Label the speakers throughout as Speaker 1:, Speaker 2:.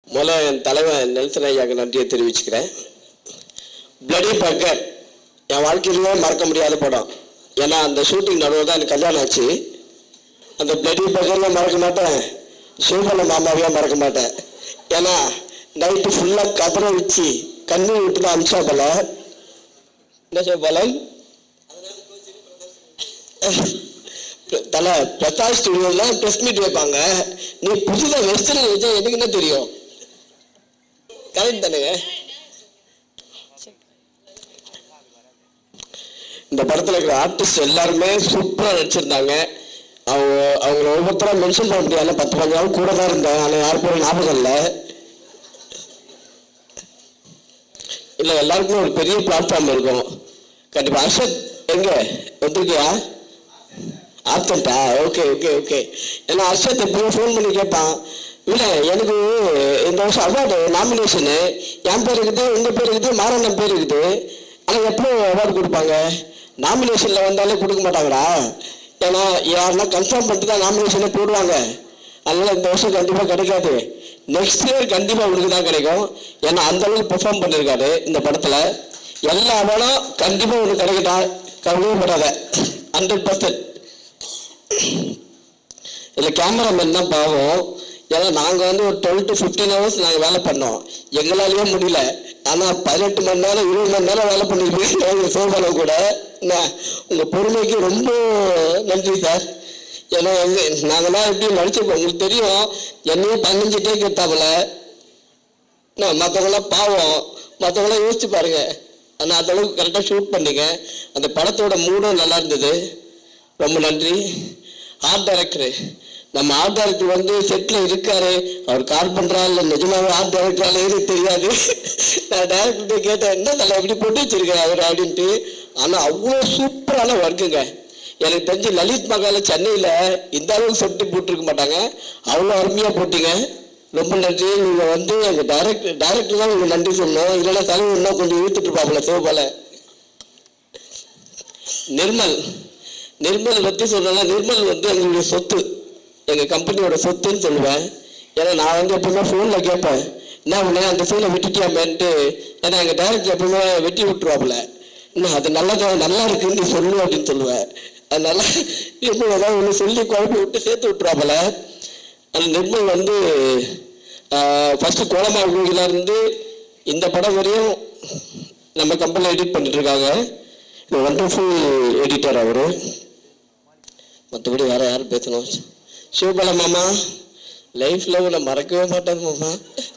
Speaker 1: முதல்ல என் தலைவன் நெல்சன் ஐயாவுக்கு நன்றியை தெரிவிச்சுக்கிறேன் பிளடி பக்கர் என் வாழ்க்கையிலேயே மறக்க முடியாத படம் ஏன்னா அந்த ஷூட்டிங் நடுவில் தான் எனக்கு கல்யாணம் ஆச்சு அந்த பிளடி பக்கரில் மறக்க மாட்டேன் சிவபல மாமாவையும் மறக்க மாட்டேன் ஏன்னா நைட்டு ஃபுல்லாக கதற வச்சு கண்ணீர் விட்டு தான் அமிச்சா போல என்ன சிவபாலன் தலை பிரகாஷ் ஸ்டுடியோவில் ப்ரெஸ் மீட் வைப்பாங்க நீ புதுதாக வெஸ்டர்ன் வச்சா எனக்கு என்ன தெரியும் கரெக்ட் தானேங்க இந்த படத்தில் இருக்கிற ஆர்டிஸ்ட் எல்லாருமே சூப்பராக நடிச்சிருந்தாங்க அவங்க அவங்கள ஒவ்வொருத்தரும் மென்ஷன் பண்ண முடியாது பத்து பதினஞ்சு நாள் கூட தான் இருந்தேன் ஆனால் யார் பேரும் ஞாபகம் இல்லை இல்லை எல்லாருக்குமே ஒரு பெரிய பிளாட்ஃபார்ம் இருக்கும் கண்டிப்பாக அர்ஷத் எங்க வந்திருக்கியா ஆப்டா ஓகே ஓகே ஓகே ஏன்னா அர்ஷத் எப்பவும் ஃபோன் பண்ணி கேட்பான் இல்லை எனக்கு இந்த வருஷம் அவார்டு நாமினேஷனு என் பேர் இருக்குது உங்கள் பேர் இருக்குது மாரண்ணன் பேர் இருக்குது ஆனால் எப்போ அவார்டு கொடுப்பாங்க நாமினேஷனில் வந்தாலே கொடுக்க மாட்டாங்கடா ஏன்னா யாருன்னா கன்ஃபார்ம் பண்ணிட்டு தான் நாமினேஷனே போடுவாங்க அதனால் இந்த வருஷம் கண்டிப்பாக கிடைக்காது நெக்ஸ்ட் இயர் கண்டிப்பாக உங்களுக்கு தான் கிடைக்கும் ஏன்னா அந்த அளவுக்கு பெர்ஃபார்ம் பண்ணியிருக்காரு இந்த படத்தில் எல்லா அவார்டும் கண்டிப்பாக உங்களுக்கு கிடைக்கட்டா கவலையப்படாத ஹண்ட்ரட் பர்சன்ட் இதில் கேமராமேன் தான் பாவம் ஏன்னா நாங்கள் வந்து ஒரு டுவெல் டு ஃபிஃப்டீன் ஹவர்ஸ் நாங்கள் வேலை பண்ணோம் எங்களாலேயே முடியல ஆனால் பதினெட்டு மணி நேரம் இருபது மணி நேரம் வேலை பண்ணிருக்கீங்க சோபாலம் கூட என்ன உங்கள் பொறுமைக்கு ரொம்ப நன்றி சார் ஏன்னா எங்க நாங்களாம் எப்படி நடிச்சிருக்கோம் உங்களுக்கு தெரியும் என்னையும் பதினஞ்சு டேக் எடுத்தாப்புல என்ன மற்றவங்களாம் பாவம் மற்றவங்களாம் யோசிச்சு பாருங்க ஆனால் அந்த அளவுக்கு கரெக்டாக ஷூட் பண்ணீங்க அந்த படத்தோட மூடும் நல்லா இருந்தது ரொம்ப நன்றி ஆர்ட் டைரக்டரு நம்ம ஆர்ட் டைரக்டர் வந்து செட்டில் இருக்காரு அவர் கால் பண்ணுறா இல்லை நிஜமாவே ஆர்ட் டைரக்டராலே எனக்கு தெரியாது நான் டைரக்டர்கிட்ட கேட்டேன் என்ன தலை எப்படி போட்டு வச்சிருக்கேன் அவர் அப்படின்ட்டு ஆனால் அவ்வளோ சூப்பரான ஒர்க்குங்க எனக்கு தெரிஞ்சு லலித் மகால சென்னையில் இந்த அளவுக்கு செட்டு போட்டிருக்க மாட்டாங்க அவ்வளோ அருமையாக போட்டீங்க ரொம்ப நன்றி நீங்கள் வந்து எங்கள் டைரக்டர் டைரக்டர் தான் உங்களுக்கு நன்றி சொல்லணும் இல்லைன்னா தலைவர் இன்னும் கொஞ்சம் இழுத்துட்டு இருப்பாப்புல சிவபால நிர்மல் நிர்மல் பற்றி சொல்லணும்னா நிர்மல் வந்து எங்களுடைய சொத்து எங்கள் கம்பெனியோட சொத்துன்னு சொல்லுவேன் ஏன்னா நான் வந்து எப்பவுமே ஃபோனில் கேட்பேன் என்ன பண்ண அந்த சீனை விட்டுட்டியாமேன்ட்டு ஏன்னா எங்கள் டைரக்டர் எப்பவுமே வெட்டி விட்டுருவாப்புல இன்னும் அது நல்லதா நல்லா இருக்குன்னு நீ சொல்லு அப்படின்னு சொல்லுவேன் அதனால இன்னும் ஏதாவது ஒன்று சொல்லி குழப்பி விட்டு சேர்த்து விட்டுருவாப்புல அந்த நிர்மல் வந்து ஃபஸ்ட்டு கோலமா கோகிலா இருந்து இந்த படம் வரையும் நம்ம கம்பெனியில் எடிட் பண்ணிட்டு இருக்காங்க ஒண்டர்ஃபுல் எடிட்டர் அவர் மற்றபடி வேற யாரும் பேசணும் சிவபால மாமா லைஃப்ல உன்னை மறக்கவே மாட்டேன் மாமா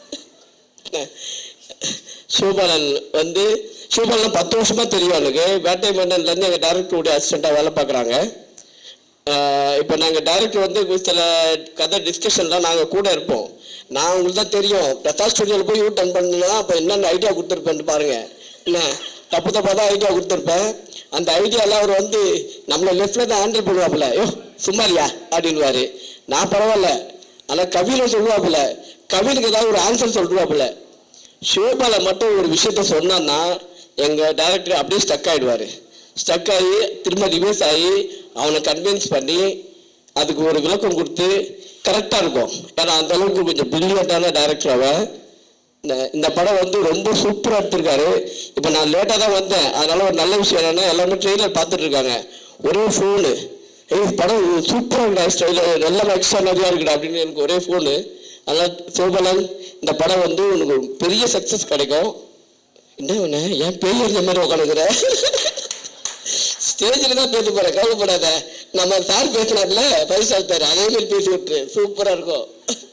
Speaker 1: சிவபாலன் வந்து சிவபாலன் பத்து வருஷமா தெரியும் எனக்கு வேட்டை மன்னன்லேருந்து எங்கள் டேரக்டருடைய அசிஸ்டண்ட்டாக வேலை பார்க்குறாங்க இப்போ நாங்கள் டைரக்டர் வந்து சில கதை டிஸ்கஷன்லாம் நாங்கள் கூட இருப்போம் நான் உங்களுக்கு தான் தெரியும் பிரகாஷ் ஸ்டுடியோவில் போய் யூ டர்ன் பண்ணலாம் அப்போ என்னென்ன ஐடியா கொடுத்துருப்பேன்னு பாருங்க என்ன தப்பு தப்பாக தான் ஐடியா கொடுத்துருப்பேன் அந்த ஐடியாவில் அவர் வந்து நம்மளை லெஃப்டில் தான் ஹேண்டில் பண்ணுவாப்புல ஐயோ சும்மாரியா அப்படின்வாரு நான் பரவாயில்ல ஆனால் கவியில சொல்லுவாப்புல கவினுக்கு ஏதாவது ஒரு ஆன்சர் சொல்லுவாப்புல சிவபால மட்டும் ஒரு விஷயத்த சொன்னான்னா எங்கள் டைரக்டர் அப்படியே ஸ்டக் ஆகிடுவார் ஸ்டக் ஆகி திரும்ப ரிவர்ஸ் ஆகி அவனை கன்வின்ஸ் பண்ணி அதுக்கு ஒரு விளக்கம் கொடுத்து கரெக்டாக இருக்கும் ஏன்னா அந்த அளவுக்கு கொஞ்சம் பிரில்லியண்டான டைரக்டர் அவன் இந்த- இந்த படம் வந்து ரொம்ப சூப்பராக எடுத்திருக்காரு இப்போ நான் லேட்டாக தான் வந்தேன் அதனால ஒரு நல்ல விஷயம் என்னன்னா எல்லாமே ட்ரெயிலர் பார்த்துட்டு இருக்காங்க ஒரே ஃபோனு ஏய் படம் சூப்பராக இருக்குடா ஸ்டைலர் நல்ல எக்ஸ்ட்ரானரியாக இருக்குடா அப்படின்னு எனக்கு ஒரே ஃபோனு அதனால் சிவபலன் இந்த படம் வந்து உனக்கு ஒரு பெரிய சக்ஸஸ் கிடைக்கும் என்ன ஒன்று ஏன் பேய் இருந்த மாதிரி உட்காந்துக்கிற ஸ்டேஜில் தான் பேச போகிறேன் கவலைப்படாத நம்ம சார் பேசினார்ல ஃபைவ் ஸ்டார் சார் அதே மாதிரி பேசி விட்டுரு சூப்பராக இருக்கும்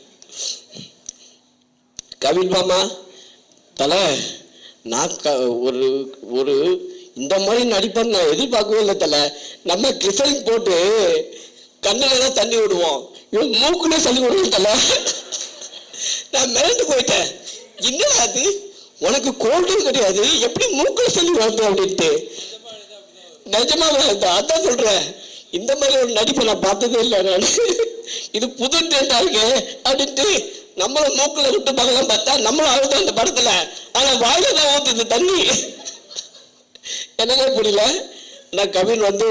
Speaker 1: கவின் மாமா தலை நான் க ஒரு ஒரு இந்த மாதிரி நடிப்பேன்னு நான் எதிர்பார்க்கவே இல்லை தலை நம்ம கிறிஸ்டலிங் போட்டு கண்ணில் தான் தண்ணி விடுவோம் இவன் மூக்குலேயே தள்ளி விடுவோம் தலை நான் மிரண்டு போயிட்டேன் என்னடா அது உனக்கு கோல்டும் கிடையாது எப்படி மூக்குல சொல்லி வருது அப்படின்ட்டு நிஜமாவே அதான் அதான் சொல்றேன் இந்த மாதிரி ஒரு நடிப்பை நான் பார்த்ததே இல்லை நான் இது புது ட்ரெண்டா இருக்கு அப்படின்ட்டு நம்மளும் மூக்குல விட்டு பார்க்கலாம் பார்த்தா நம்மளும் அழுது அந்த படத்துல ஆனா வாயில தான் ஊத்துது தண்ணி என்னங்க புரியல நான் கவின் வந்து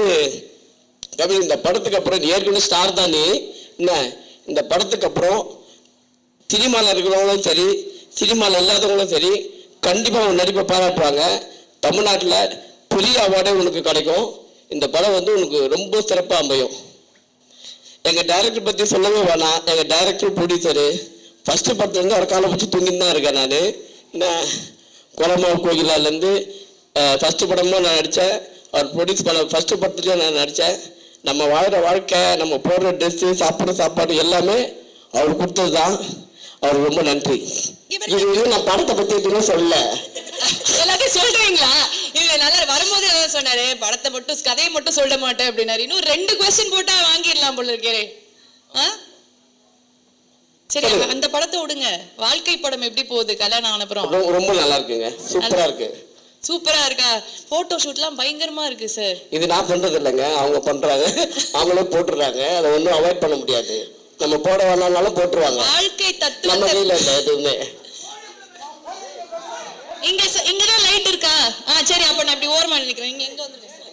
Speaker 1: கவின் இந்த படத்துக்கு அப்புறம் நீ ஏற்கனவே ஸ்டார் தான் நீ என்ன இந்த படத்துக்கு அப்புறம் சினிமாவில் இருக்கிறவங்களும் சரி சினிமாவில் இல்லாதவங்களும் சரி கண்டிப்பாக உன் நடிப்பை பாராட்டுவாங்க தமிழ்நாட்டில் பெரிய அவார்டே உனக்கு கிடைக்கும் இந்த படம் வந்து உனக்கு ரொம்ப சிறப்பாக அமையும் எங்கள் டைரக்டர் பற்றி சொல்லவே வேணாம் எங்கள் டைரக்டர் ப்ரொடியூசரு ஃபஸ்ட்டு படத்துலேருந்து அவர் காலை வச்சு தூங்கின்னு தான் இருக்கேன் நான் நான் குளமா கோகிலாலேருந்து ஃபஸ்ட்டு படமும் நான் நடித்தேன் அவர் ப்ரொடியூஸ் பண்ண ஃபஸ்ட்டு படத்துலையும் நான் நடித்தேன் நம்ம வாழ்கிற வாழ்க்கை நம்ம போடுற ட்ரெஸ்ஸு சாப்பிட்ற சாப்பாடு எல்லாமே அவர் கொடுத்தது தான் அவர் ரொம்ப நன்றி
Speaker 2: இவர்
Speaker 1: இது வரையும் நான் படத்தை பற்றி எதுவுமே சொல்லல
Speaker 2: எல்லாத்தையும் சொல்றீங்களா இது நல்லா வரும்போது ஏதாவது சொன்னாரு படத்தை மட்டும் கதையை மட்டும் சொல்ல மாட்டேன் அப்படின்னாரு இன்னும் ரெண்டு கொஸ்டின் போட்டா வாங்கிடலாம் போல இருக்கே ஆ? சரி
Speaker 1: சொல்லுங்க.
Speaker 2: அந்த படத்தை விடுங்க வாழ்க்கை படம் எப்படி போகுது கல்யாணம் ஆன அப்புறம்
Speaker 1: ரொம்ப ரொம்ப நல்லா இருக்குங்க சூப்பராக இருக்கு
Speaker 2: சூப்பரா இருக்கா போட்டோ ஷூட்லாம் பயங்கரமா இருக்கு சார்
Speaker 1: இது நான் பண்றது இல்லைங்க அவங்க பண்றாங்க அவங்களே போட்டுடுறாங்க அதை ஒன்றும் அவாய்ட் பண்ண முடியாது நம்ம போட வேணாம்னாலும் போட்டுருவாங்க
Speaker 2: வாழ்க்கை
Speaker 1: நம்ம
Speaker 2: தத்துவத்தை
Speaker 1: கையில் இல்லை எதுவுமே
Speaker 2: இங்க ச- இங்கதான் லைட் இருக்கா ஆ சரி அப்ப நான் இப்படி ஓரமா நினைக்கிறேன் இங்க எங்க வந்து பேசுறேன்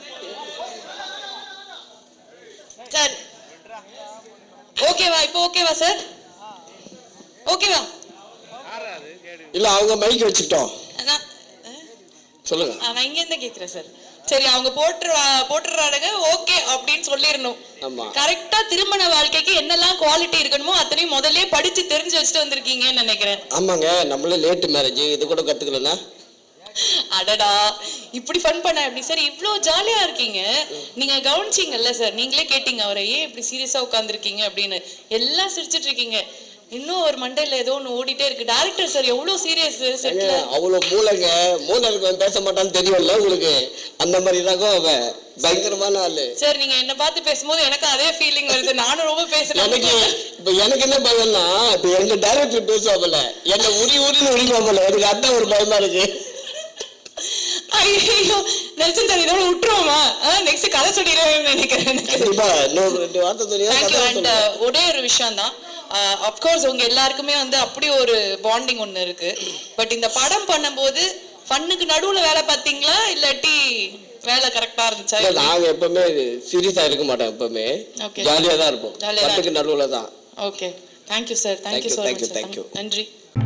Speaker 2: சார் ஓகேவா இப்போ ஓகேவா சார் ஓகேவா
Speaker 1: இல்லை அவங்க மைக் வச்சுட்டோம்
Speaker 2: நான்
Speaker 1: சொல்லுங்க
Speaker 2: ஆ, நான் இங்க இருந்து கேக்குறேன் சார் சரி அவங்க போட்டு போட்டுறானுங்க ஓகே அப்படின்னு சொல்லிடணும்
Speaker 1: ஆமா.
Speaker 2: கரெக்டா திருமண வாழ்க்கைக்கு என்னெல்லாம் குவாலிட்டி இருக்கணுமோ அத்தனையும் முதல்லயே படிச்சு தெரிஞ்சு வச்சுட்டு வந்திருக்கீங்கன்னு நினைக்கிறேன்
Speaker 1: ஆமாங்க நம்மளே லேட்டு மேரேஜ் இது கூட கற்றுக்கலன்னா
Speaker 2: அடடா இப்படி ஃபன் பண்ண எப்படி சார் இவ்ளோ ஜாலியா இருக்கீங்க நீங்க கவனிச்சீங்கல்ல சார் நீங்களே கேட்டீங்க அவரை ஏன் இப்படி சீரியஸா உட்காந்துருக்கீங்க அப்படின்னு எல்லாம் சிரிச்சிட்டு இருக்கீங்க இன்னும் ஒரு மண்டையில ஏதோ ஒன்று ஓடிட்டே இருக்கு டேரக்டர் சார் எவ்வளவு சீரியஸ் செட்ல
Speaker 1: அவ்வளோ மூளைங்க மூளை இருக்கவன் பேச மாட்டான்னு தெரியும்ல உங்களுக்கு அந்த மாதிரி தாங்க அவன் பயங்கரமான ஆளு
Speaker 2: சார் நீங்க என்ன பார்த்து பேசும்போது எனக்கு அதே ஃபீலிங் வருது நானும் ரொம்ப பேசுறேன்
Speaker 1: எனக்கு இப்போ எனக்கு என்ன பயம்னா இப்போ எங்க டைரக்டர் பேசுவாங்கல்ல என்னை உரி உரின்னு உரிப்பாங்கல்ல எனக்கு அதான் ஒரு பயமா இருக்கு
Speaker 2: ஐயோ நெல்சன் சார் இதோட விட்டுருவோமா நெக்ஸ்ட் கதை சொல்லிடுவேன் நினைக்கிறேன் எனக்கு.
Speaker 1: கண்டிப்பா இன்னொரு ரெண்டு வார்த்தை தெரியும்
Speaker 2: Thank you.
Speaker 1: கதை
Speaker 2: And,
Speaker 1: சொல்லுங்க.
Speaker 2: uh, ஒரே ஒரு விஷயம் தான் அப்கோர்ஸ் உங்க எல்லாருக்குமே வந்து அப்படி ஒரு பாண்டிங் ஒண்ணு இருக்கு பட் இந்த படம் பண்ணும்போது ஃபன்னுக்கு நடுவுல வேலை பார்த்தீங்களா இல்லாட்டி வேலை கரெக்டா இருந்துச்சா
Speaker 1: இல்ல, நாங்க எப்பவுமே சீரியஸா இருக்க மாட்டோம் எப்பவுமே
Speaker 2: Okay.
Speaker 1: ஜாலியா தான் இருப்போம்
Speaker 2: ஜாலியா தான்
Speaker 1: பட்டுக்கு நடுவுல தான்
Speaker 2: okay thank you sir thank you
Speaker 1: Thank you,
Speaker 2: so
Speaker 1: thank you,
Speaker 2: much
Speaker 1: thank you.
Speaker 2: நன்றி